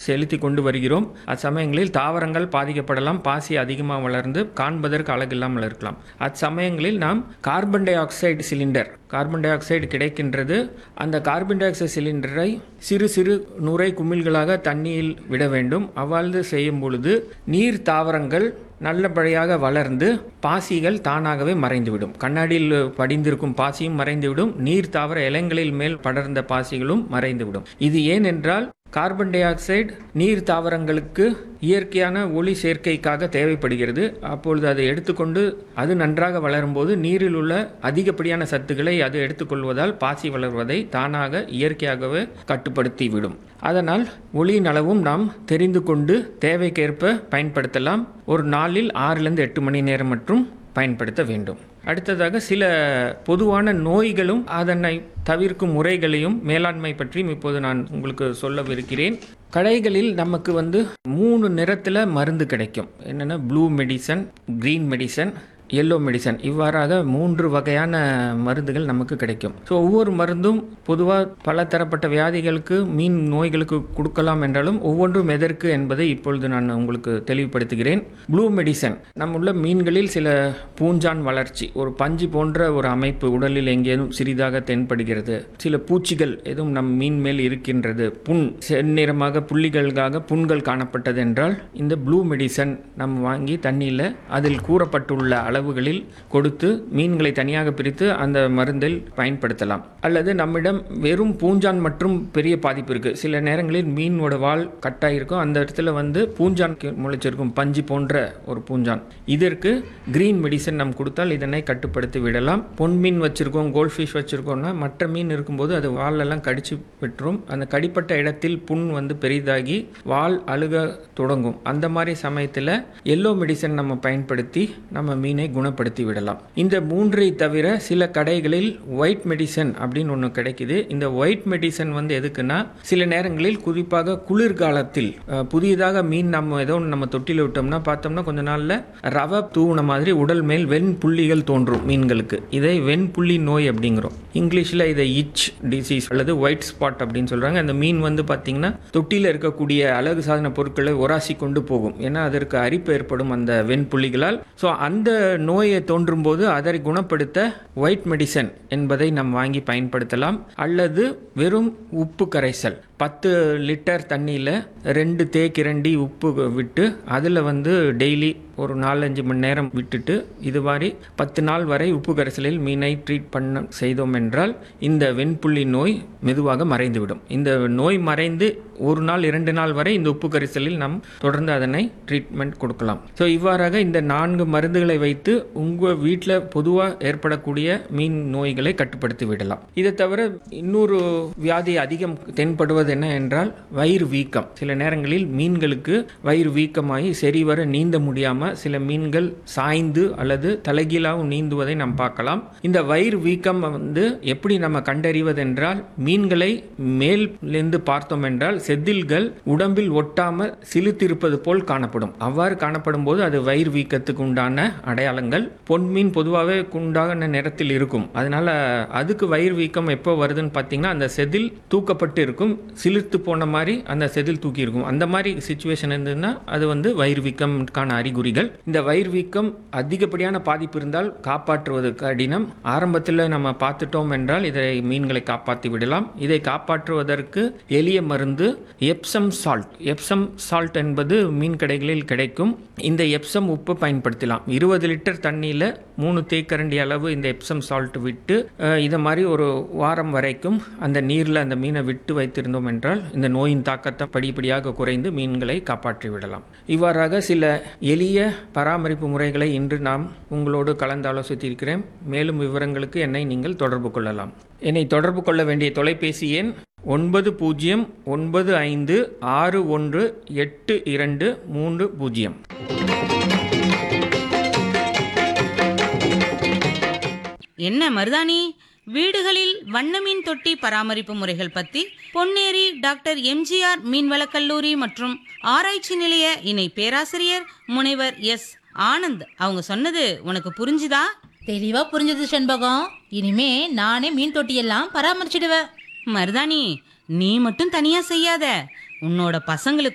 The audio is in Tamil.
செலுத்தி கொண்டு வருகிறோம் அச்சமயங்களில் தாவரங்கள் பாதிக்கப்படலாம் பாசி அதிகமாக வளர்ந்து காண்பதற்கு அழகில்லாமல் இருக்கலாம் அச்சமயங்களில் நாம் carbon dioxide cylinder carbon dioxide கிடைக்கின்றது அந்த கார்பன் டை ஆக்சைடு சிலிண்டரை சிறு சிறு நுரை குமிழ்களாக தண்ணியில் விட வேண்டும் அவ்வாறு செய்யும் பொழுது நீர் தாவரங்கள் நல்லபடியாக வளர்ந்து பாசிகள் தானாகவே மறைந்துவிடும் கண்ணாடியில் படிந்திருக்கும் பாசியும் மறைந்துவிடும் நீர் தாவர இலைங்களில் மேல் படர்ந்த பாசிகளும் மறைந்துவிடும் இது ஏன் என்றால் கார்பன் டை ஆக்சைடு நீர் தாவரங்களுக்கு இயற்கையான ஒளி சேர்க்கைக்காக தேவைப்படுகிறது அப்பொழுது அதை எடுத்துக்கொண்டு அது நன்றாக வளரும்போது நீரில் உள்ள அதிகப்படியான சத்துக்களை அது எடுத்துக்கொள்வதால் பாசி வளர்வதை தானாக இயற்கையாகவே கட்டுப்படுத்தி விடும் அதனால் ஒளியின் அளவும் நாம் தெரிந்து கொண்டு தேவைக்கேற்ப பயன்படுத்தலாம் ஒரு நாளில் ஆறிலிருந்து எட்டு மணி நேரம் மற்றும் பயன்படுத்த வேண்டும் அடுத்ததாக சில பொதுவான நோய்களும் அதனை தவிர்க்கும் முறைகளையும் மேலாண்மை பற்றியும் இப்போது நான் உங்களுக்கு சொல்லவிருக்கிறேன் கடைகளில் நமக்கு வந்து மூணு நிறத்தில் மருந்து கிடைக்கும் என்னென்னா blue medicine green medicine yellow medicine இவ்வாறாக மூன்று வகையான மருந்துகள் நமக்கு கிடைக்கும் ஸோ ஒவ்வொரு மருந்தும் பொதுவாக பல தரப்பட்ட வியாதிகளுக்கு மீன் நோய்களுக்கு கொடுக்கலாம் என்றாலும் ஒவ்வொன்றும் எதற்கு என்பதை இப்பொழுது நான் உங்களுக்கு தெளிவுபடுத்துகிறேன் ப்ளூ மெடிசன் நம்முள்ள மீன்களில் சில பூஞ்சான் வளர்ச்சி ஒரு பஞ்சு போன்ற ஒரு அமைப்பு உடலில் எங்கேனும் சிறிதாக தென்படுகிறது சில பூச்சிகள் எதுவும் நம் மீன் மேல் இருக்கின்றது புண் செந்நிறமாக புள்ளிகளுக்காக புண்கள் காணப்பட்டது என்றால் இந்த ப்ளூ மெடிசன் நம்ம வாங்கி தண்ணியில் அதில் கூறப்பட்டுள்ள அளவுகளில் கொடுத்து மீன்களை தனியாக பிரித்து அந்த மருந்தில் பயன்படுத்தலாம் அல்லது நம்மிடம் வெறும் பூஞ்சான் மற்றும் பெரிய பாதிப்பு இருக்குது சில நேரங்களில் மீனோட வால் கட்டாயிருக்கும் அந்த இடத்துல வந்து பூஞ்சான் கி- முளைச்சிருக்கும் பஞ்சு போன்ற ஒரு பூஞ்சான் இதற்கு கிரீன் மெடிசன் நம்ம கொடுத்தால் இதனை கட்டுப்படுத்தி விடலாம் பொன் மீன் வச்சுருக்கோம் கோல்ட் ஃபிஷ் வச்சுருக்கோம்னா மற்ற மீன் இருக்கும்போது அது வாலெல்லாம் கடிச்சு விட்டுரும் அந்த கடிப்பட்ட இடத்தில் புண் வந்து பெரிதாகி வால் அழுக தொடங்கும் அந்த மாதிரி சமயத்தில் எல்லோ மெடிசன் நம்ம பயன்படுத்தி நம்ம மீனை குணப்படுத்தி விடலாம் இந்த மூன்றை தவிர சில கடைகளில் ஒயிட் மெடிசன் அப்படின்னு ஒன்று கிடைக்குது இந்த ஒயிட் மெடிசன் வந்து எதுக்குன்னா சில நேரங்களில் குறிப்பாக குளிர்காலத்தில் அஹ், புதியதாக மீன் நம்ம ஏதோ ஒன்று நம்ம தொட்டியில் விட்டோம்னா பார்த்தோம்னா கொஞ்ச நாளில் ரவை தூவுன மாதிரி உடல் மேல் வெண் புள்ளிகள் தோன்றும் மீன்களுக்கு இதை வெண்புள்ளி நோய் அப்படிங்கிறோம் இங்கிலீஷில் இதை இச் டிசீஸ் அல்லது ஒயிட் ஸ்பாட் அப்படின்னு சொல்கிறாங்க அந்த மீன் வந்து பார்த்தீங்கன்னா தொட்டியில் இருக்கக்கூடிய அழகு சாதன பொருட்களை உராசி கொண்டு போகும் ஏன்னா அதற்கு அரிப்பு ஏற்படும் அந்த வெண்புள்ளிகளால் ஸோ அந்த நோயை தோன்றும் போது அதை குணப்படுத்த ஒயிட் மெடிசன் என்பதை நாம் வாங்கி பயன்படுத்தலாம் அல்லது வெறும் உப்பு கரைசல் பத்து லிட்டர் தண்ணியில் ரெண்டு தேக்கிரண்டி உப்பு விட்டு அதில் வந்து டெய்லி ஒரு நாலஞ்சு மணி நேரம் விட்டுட்டு இது மாதிரி பத்து நாள் வரை உப்பு கரைசலில் மீனை ட்ரீட் பண்ண செய்தோம் என்றால் இந்த வெண்புள்ளி நோய் மெதுவாக மறைந்துவிடும் இந்த நோய் மறைந்து ஒரு நாள் இரண்டு நாள் வரை இந்த உப்பு கரைசலில் நாம் தொடர்ந்து அதனை ட்ரீட்மெண்ட் கொடுக்கலாம் ஸோ இவ்வாறாக இந்த நான்கு மருந்துகளை வைத்து உங்கள் வீட்டில் பொதுவாக ஏற்படக்கூடிய மீன் நோய்களை கட்டுப்படுத்தி விடலாம் இதை தவிர இன்னொரு வியாதி அதிகம் தென்படுவது என்ன என்றால் வயிறு வீக்கம் சில நேரங்களில் மீன்களுக்கு வயிறு வீக்கமாகி சரிவர நீந்த முடியாமல் சில மீன்கள் சாய்ந்து அல்லது தலைகீழாகவும் நீந்துவதை நாம் பார்க்கலாம் இந்த வயிறு வீக்கம் வந்து எப்படி நம்ம கண்டறிவதென்றால் மீன்களை மேலிருந்து பார்த்தோம் என்றால் செதில்கள் உடம்பில் ஒட்டாமல் சிலுத்திருப்பது போல் காணப்படும் அவ்வாறு காணப்படும் போது அது வயிறு வீக்கத்துக்கு உண்டான அடையாளங்கள் பொன் மீன் பொதுவாகவே உண்டான நிறத்தில் இருக்கும் அதனால அதுக்கு வயிறு வீக்கம் எப்போ வருதுன்னு பார்த்தீங்கன்னா அந்த செதில் தூக்கப்பட்டு இருக்கும் சிலிர்த்து போன மாதிரி அந்த செதில் தூக்கி இருக்கும் அந்த மாதிரி சுச்சுவேஷன் இருந்ததுன்னா அது வந்து வயிறு வீக்கம்கான அறிகுறிகள் இந்த வயிறு வீக்கம் அதிகப்படியான பாதிப்பு இருந்தால் காப்பாற்றுவது கடினம் ஆரம்பத்தில் நம்ம பார்த்துட்டோம் என்றால் இதை மீன்களை காப்பாற்றி விடலாம் இதை காப்பாற்றுவதற்கு எளிய மருந்து எப்சம் சால்ட் எப்சம் சால்ட் என்பது மீன் கடைகளில் கிடைக்கும் இந்த எப்சம் உப்பு பயன்படுத்தலாம் இருபது லிட்டர் தண்ணியில் மூணு தேக்கரண்டி அளவு இந்த எப்சம் சால்ட் விட்டு அஹ், இதை மாதிரி ஒரு வாரம் வரைக்கும் அந்த நீரில் அந்த மீனை விட்டு வைத்திருந்தோம் என்றால் இந்த நோயின் தாக்கத்தை படிப்படியாக குறைந்து மீன்களை காப்பாற்றி விடலாம் இவ்வாறாக சில எளிய பராமரிப்பு முறைகளை இன்று நாம் உங்களோடு கலந்து ஆலோசித்திருக்கிறேன் மேலும் விவரங்களுக்கு என்னை நீங்கள் தொடர்பு கொள்ளலாம் என்னை தொடர்பு கொள்ள வேண்டிய தொலைபேசி எண் ஒன்பது பூஜ்ஜியம் ஒன்பது ஐந்து ஆறு ஒன்று எட்டு இரண்டு மூன்று பூஜ்ஜியம் என்ன மருதாணி வீடுகளில் வண்ண மீன் தொட்டி பராமரிப்பு முறைகள் பத்தி பொன்னேரி டாக்டர் எம்ஜிஆர் மீன்வளக் கல்லூரி மற்றும் ஆராய்ச்சி நிலைய இணை பேராசிரியர் முனைவர் எஸ் ஆனந்த் அவங்க சொன்னது உனக்கு புரிஞ்சுதா தெளிவா புரிஞ்சது செண்பகம் இனிமே நானே மீன் தொட்டியெல்லாம் பராமரிச்சிடுவேன் மருதாணி நீ மட்டும் தனியா செய்யாத உன்னோட பசங்களுக்கு